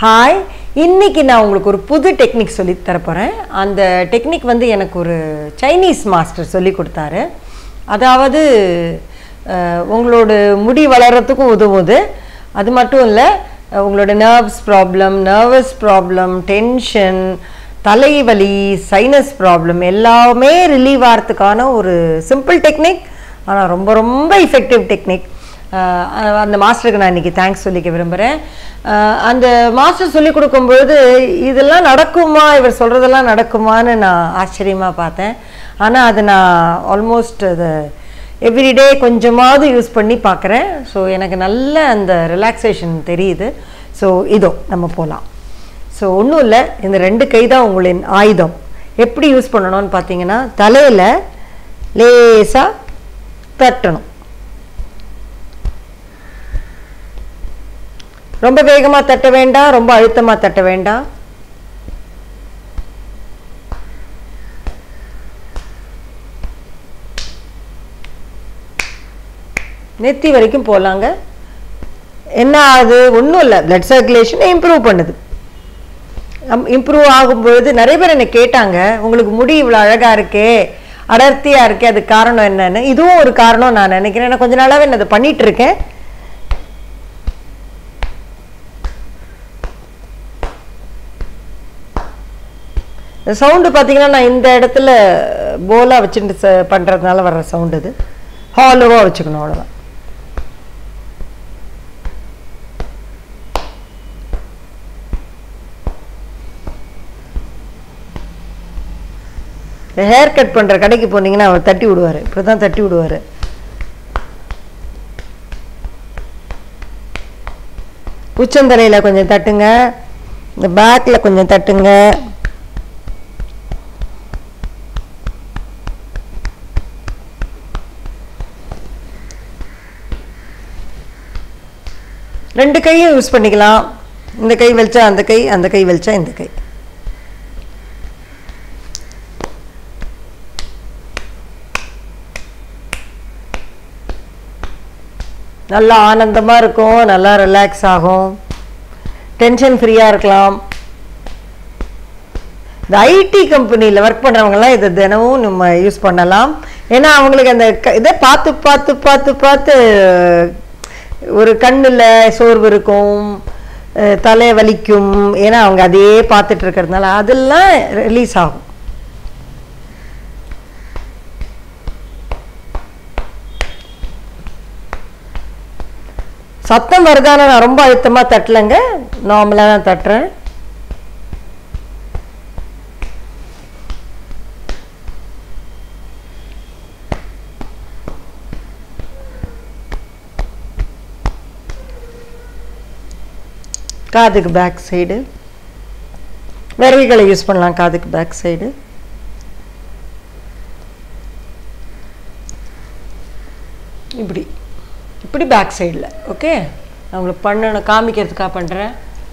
hi இன்னைக்கு நான் உங்களுக்கு ஒரு புது டெக்னிக் சொல்லி தரப்போகிறேன் அந்த டெக்னிக் வந்து எனக்கு ஒரு சைனீஸ் மாஸ்டர் சொல்லி கொடுத்தாரு அதாவது அஹ், உங்களோட முடி வளர்கிறதுக்கும் உதவுது அது மட்டும் இல்லை உங்களோட nerves problem nervous problem tension தலைவலி சைனஸ் ப்ராப்ளம் எல்லாமே ரிலீவ் ஆகிறதுக்கான ஒரு சிம்பிள் டெக்னிக் ஆனால் ரொம்ப ரொம்ப இஃபெக்டிவ் டெக்னிக் அஹ் அந்த மாஸ்டருக்கு நான் இன்னைக்கு தேங்க்ஸ் சொல்லிக்க விரும்புகிறேன் அந்த மாஸ்டர் சொல்லி கொடுக்கும்பொழுது இதெல்லாம் நடக்குமா இவர் சொல்கிறதெல்லாம் நடக்குமான்னு நான் ஆச்சரியமாக பார்த்தேன் ஆனால் அதை நான் ஆல்மோஸ்ட் அதை எவ்ரிடே கொஞ்சமாவது யூஸ் பண்ணி பார்க்குறேன் ஸோ எனக்கு நல்ல அந்த ரிலாக்ஸேஷன் தெரியுது ஸோ இதோ நம்ம போகலாம் ஸோ ஒன்றும் இல்லை இந்த ரெண்டு கை தான் உங்களின் ஆயுதம் எப்படி யூஸ் பண்ணணும்னு பார்த்தீங்கன்னா தலையில் லேசாக தட்டணும் ரொம்ப வேகமாக தட்ட வேண்டாம் ரொம்ப அழுத்தமாக தட்ட வேண்டாம் நெத்தி வரைக்கும் போகலாங்க என்ன ஆகுது ஒன்றும் இல்லை பிளட் சர்க்குலேஷனை இம்ப்ரூவ் பண்ணுது இம்ப்ரூவ் ஆகும்பொழுது நிறைய பேர் என்னை கேட்டாங்க உங்களுக்கு முடி இவ்வளோ அழகாக இருக்கே அடர்த்தியாக இருக்கே அதுக்கு காரணம் என்னன்னு இதுவும் ஒரு காரணம் நான் நினைக்கிறேன் நான் கொஞ்ச நாளாகவே நான் அதை பண்ணிட்டு இருக்கேன் சவுண்டு பார்த்தீங்கன்னா நான் இந்த இடத்துல போலாக வச்சுட்டு ச பண்ணுறதுனால வர்ற சவுண்டு இது ஹாலோவாக வச்சுக்கணும் அவ்வளோதான் ஹேர் கட் பண்ணுற கடைக்கு போனீங்கன்னா அவர் தட்டி விடுவார் இப்படி தான் தட்டி விடுவார் உச்சந்தலையில் கொஞ்சம் தட்டுங்க இந்த பேக்கில் கொஞ்சம் தட்டுங்க ரெண்டு கையும் யூஸ் பண்ணிக்கலாம் இந்த கை வலிச்சா அந்த கை அந்த கை வலிச்சா இந்த கை நல்லா ஆனந்தமாக இருக்கும் நல்லா ரிலாக்ஸ் ஆகும் டென்ஷன் ஃப்ரீயாக இருக்கலாம் இந்த ஐடி கம்பெனியில் ஒர்க் பண்ணுறவங்கலாம் இதை தினமும் நம்ம யூஸ் பண்ணலாம் ஏன்னா அவங்களுக்கு அந்த க- இதை பார்த்து பார்த்து பார்த்து பார்த்து ஒரு கண்ணில் சோர்வு இருக்கும் அஹ் தலை வலிக்கும் ஏன்னா அவங்க அதையே பார்த்துட்டு இருக்கிறதுனால அதெல்லாம் ரிலீஸ் ஆகும் சத்தம் வருதான நான் ரொம்ப அழுத்தமாக தட்டலைங்க நார்மலாக தான் தட்டுறேன் காதுக்கு பேக் சைடு விரல்களை யூஸ் பண்ணலாம் காதுக்கு பேக் சைடு இப்படி இப்படி பேக் சைடில் ஓகே நான் உங்களுக்கு பண்ணணும் காமிக்கிறதுக்காக பண்ணுறேன்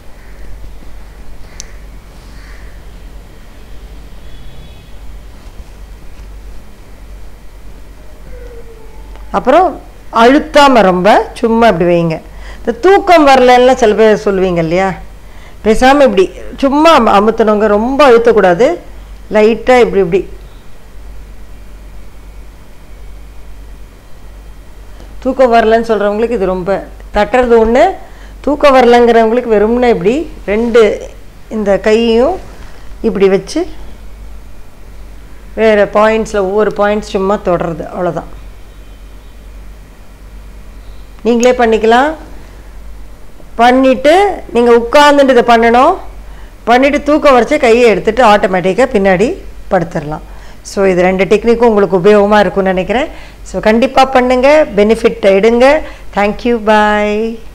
அப்புறம் அழுத்தாமல் ரொம்ப சும்மா இப்படி வைங்க இந்த தூக்கம் வரலன்னா சில பேர் சொல்லுவீங்க இல்லையா பேசாமல் இப்படி சும்மா அம- அமுத்தணுங்க ரொம்ப அழுத்தக்கூடாது லைட்டாக இப்படி இப்படி தூக்கம் வரலன்னு சொல்கிறவங்களுக்கு இது ரொம்ப தட்டுறது ஒன்று தூக்கம் வரலங்கிறவங்களுக்கு வெறும்னா இப்படி ரெண்டு இந்த கையையும் இப்படி வச்சு வேறு பாயிண்ட்ஸில் ஒவ்வொரு பாயிண்ட்ஸ் சும்மா தொடருது அவ்வளோதான் நீங்களே பண்ணிக்கலாம் பண்ணிவிட்டு நீங்கள் உட்கார்ந்துட்டு இதை பண்ணணும் பண்ணிவிட்டு தூக்கம் வரைச்ச கையை எடுத்துட்டு ஆட்டோமேட்டிக்காக பின்னாடி படுத்துடலாம் ஸோ இது ரெண்டு டெக்னிக்கும் உங்களுக்கு உபயோகமாக இருக்கும்னு நினைக்கிறேன் ஸோ கண்டிப்பாக பண்ணுங்கள் பெனிஃபிட் எடுங்க தேங்க்யூ பாய்